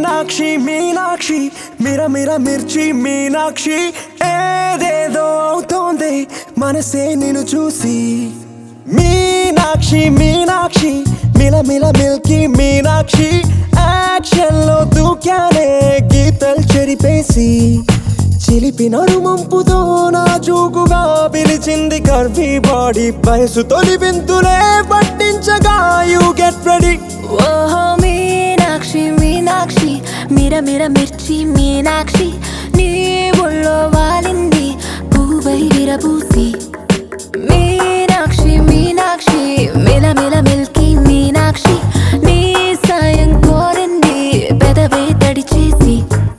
మీనాక్షి మీనాక్షి మిర మిర మిర్చి మీనాక్షి ఏదేదో అవుతోంది మనసే నిన్ను చూసి మీనాక్షి మీనాక్షి మిల మిల మిల్కి మీనాక్షి యాక్షన్ లో దూకానే గీతలు చెరిపేసి చిలిపి నడుమంపుతో నా చూకుగా పిలిచింది కర్వీ బాడీ వయసు తొలి వింతులే పట్టించగా యూ గెట్ రెడీ ఓహో మీనాక్షి మీనాక్షి మిర మిర మిర్చి మీనాక్షి నీ ఒళ్ళో వాలింది పువ్వై విరబూసి మీనాక్షి మీనాక్షి మిల మిల మిల్కి మీనాక్షి నీ సాయం కోరింది పెదవే తడి చేసి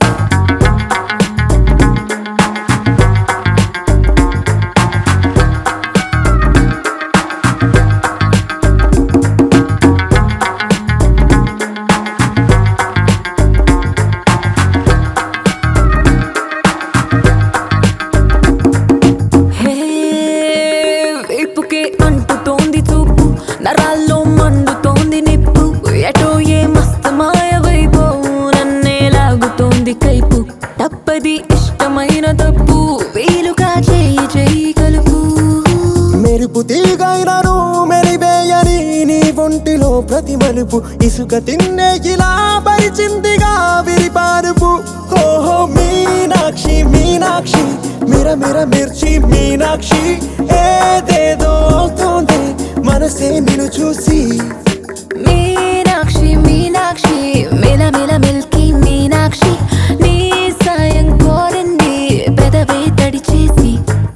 హే వైపుకే అంటుతోంది చూపు నరాల్లో మండుతోంది నిప్పు ఎటో ఏ మస్తు మాయ వైపు నన్నే లాగుతోంది కైపు తప్పది ఇష్టమైన తప్పు వీలుగా చేయి చేయి కలుపు మెరుపు తీగైనను మెరివేయని నీ ఒంటిలో ప్రతి మలుపు ఇసుక తిన్నే ఇలా పరిచిందిగా విరిపారుపు ఓహో మీనాక్షి మీనాక్షి మిర మిర మిర్చి మీనాక్షి ఏదేదో అవుతోంది మనసే నిన్ను చూసి మీనాక్షి మీనాక్షి మిల మిల మిల్కి మీనాక్షి నీ సాయం కోరింది పెదవే తడి చేసి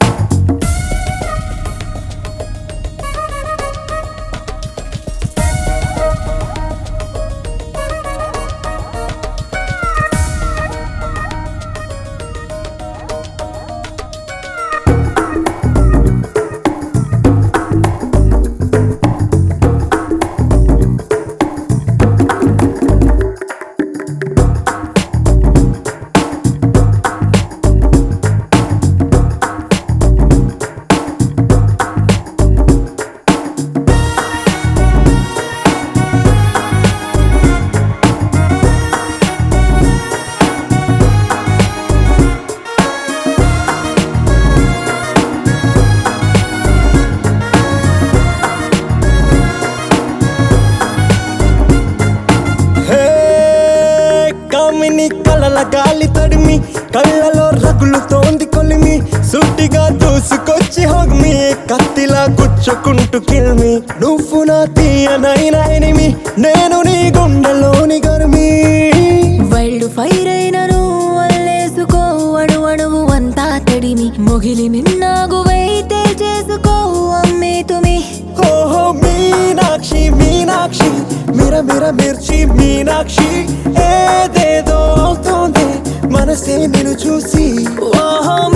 హే కామిని కళ్ళల గాలి తడిమి కళ్ళలో రగులుతోంది కొలిమి సూటిగా దూసుకొచ్చి హొగ్మి కత్తిలా గుచ్చుకుంటూ కిల్మి నువ్వు నా తీయనైన ఎనిమి నేను నీ గుండెలోని గర్మి వైల్డ్ ఫైర్ అయినను అల్లేసుకో అణు అణువు అంతా తడిమి మొగిలి మిన్నాగు వైతే చేసుకో అమ్మే తుమి ఓహో మీనాక్షి మీనాక్షి మిర మిర మిర్చి మీనాక్షి ఏదేదో అవుతోంది మనసే నిన్ను చూసి ఓహో